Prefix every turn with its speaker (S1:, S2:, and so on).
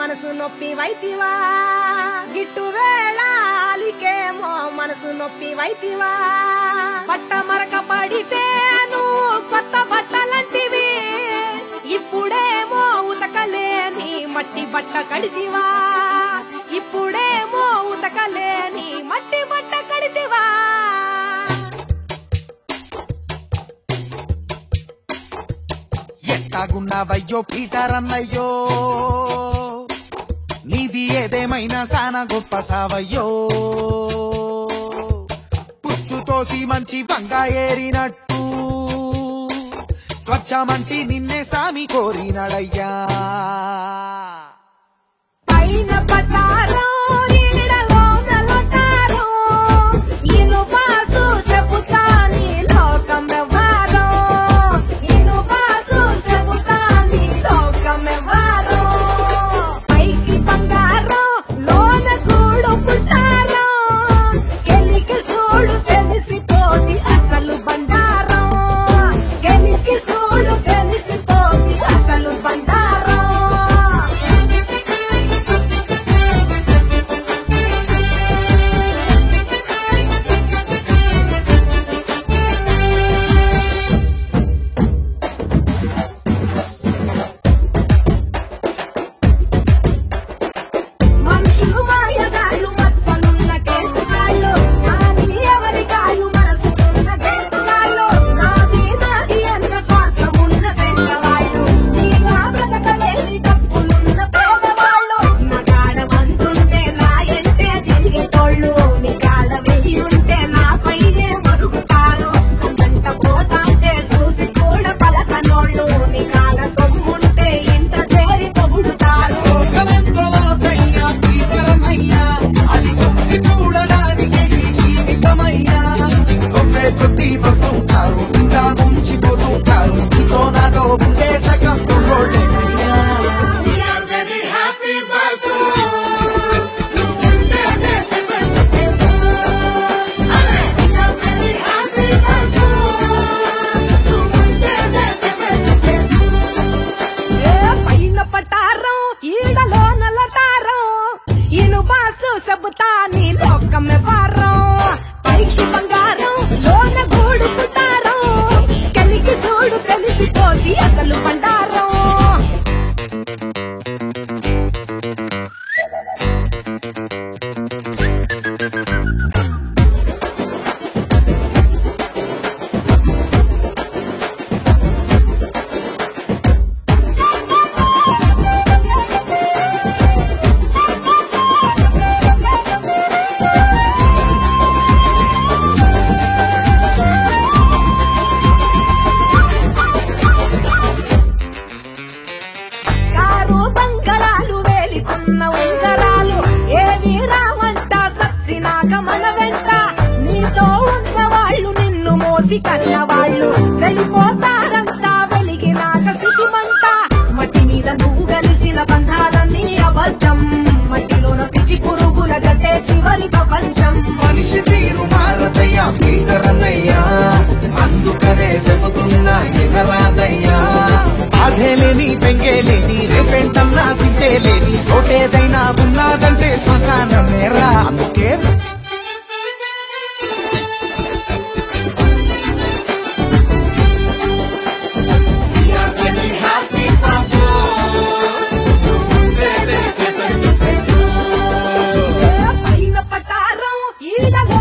S1: మనసు నొప్పి వైతివా గిట్టు వేళాలికేమో మనసు నొప్పి వైతివా పట్ట మరక పడితే నువ్వు కొత్త బట్టలంటివి ఇప్పుడేమో ఉతకలేని మట్టి బట్ట కడితివా ఇప్పుడేమో ఉతకలేని మట్టి బట్ట కడితివా
S2: ఎట్టాగున్నావయ్యో పీటర్ అన్నయ్యో నీది ఏదేమైనా సానా గొప్ప సావయ్యో పుచ్చుతోసి మంచి బంగా ఏరినట్టు స్వచ్ఛమంటి నిన్నే సామి కోరినడయ్యా
S1: పైన పటారో ఈడలోన లొటారో ఇనుపాసు చెబుతా నీ లోకం ఎవ్వారో ఇనుపాసు చెబుతా నీ లోకం ఎవ్వారో పైకి బంగారం లోన గూడు పుట్టారో గెలికి చూడు తెలిసిపోది అసలు బండారం గెలికి చూడు తెలిసిపోది అసలు బండారం మనుషులు మాయగాళ్ళు మచ్చలున్న కేటుగాళ్ళు నాది ఎవరి కాళ్ళు మనసుకున్న కేటుగాళ్ళు నాది నాది అన్న స్వార్థమున్న సెంటవాళ్ళు నీగా బ్రతకలేని డబ్బులున్న పేదవాళ్ళు మగాడ వంతుంటే నాయంటే తిరిగేటోళ్ళు నీ కాళ్ళ వెయ్యి ఉంటే నాపైనే మరుగుతారు సందంట పోతాంటే చూసి కూడా పలకనోళ్ళు నీ కాళ్ళ సొమ్ముంటే ఇంట చేరి పొగుడుతారు
S2: లోకమెంతో లోతయ్యా, పీటర్ అన్నయ్యా, అది చూసి చూడడానికి ఈ జీవితమయ్యా. ఒకే కొద్ది వస్తుంటారు ఇంకా ముంచిపోతుంటారు నీతో నాతో ఉండే సగం రోడ్డేనయ్యా
S1: ఏ పైన పటారం ఈడలో నల్లటారం ఈను బాసు చెబుతా నీ లోకమే వారం పైకి బంగారం లోన గూడు పుట్టారం కలికి చూడు తెలిసిపోది అసలు బండారం కారు బంగళాలు వేలికున్న ఉంగరాలు ఏవి రావంట సచ్చినాక మన వెంట నీతో ఉన్న వాళ్ళు నిన్ను మోసి కన్న వాళ్ళు వెళ్ళిపోతారంతా వెలిగినాక సిటిమంట మట్టి మీద నువ్వు కలిసిన బంధాలన్నీ అబద్ధం మట్టిలోన పిచ్చి పురుగుల గట్టే చివరి ప్రపంచం
S2: మనిషి తీరు మారదయ్యా పీటర్ అన్నయ్యా అందుకనే చెబుతున్నా ఎగరాదయ్యా అదేలేని పెంగేలేని రేపెంటన్నా సిద్ధేలేని చోటేదైనా ఉన్నదంటే శ్మశానమేరా అందుకే
S1: పైన పటారం ఈడలో